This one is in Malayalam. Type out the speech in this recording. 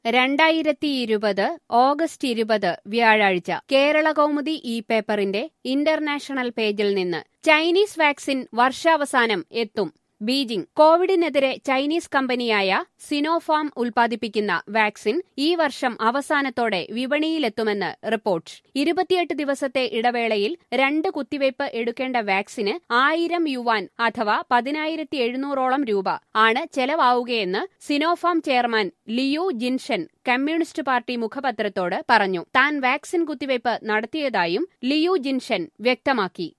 രണ്ടായിരത്തിയിരുപത് ഓഗസ്റ്റ് ഇരുപത് വ്യാഴാഴ്ച കേരള കൗമുദി ഈ പേപ്പറിന്റെ ഇന്റർനാഷണൽ പേജിൽ നിന്ന് ചൈനീസ് വാക്സിൻ വർഷാവസാനം എത്തും ബീജിംഗ് കോവിഡിനെതിരെ ചൈനീസ് കമ്പനിയായ സിനോഫാം ഉൽപ്പാദിപ്പിക്കുന്ന വാക്സിൻ ഈ വർഷം അവസാനത്തോടെ വിപണിയിലെത്തുമെന്ന് റിപ്പോർട്ട് ഇരുപത്തിയെട്ട് ദിവസത്തെ ഇടവേളയിൽ രണ്ട് കുത്തിവയ്പ് എടുക്കേണ്ട വാക്സിന് ആയിരം യുവാൻ അഥവാ പതിനായിരത്തി എഴുന്നൂറോളം രൂപ ആണ് ചെലവാവുകയെന്ന് Sinopharm chairman Liu Jingzhen communist party മുഖപത്രത്തോട് പറഞ്ഞു താൻ വാക്സിൻ കുത്തിവയ്പ് നടത്തിയതായും ലിയു ജിൻഷൻ വ്യക്തമാക്കി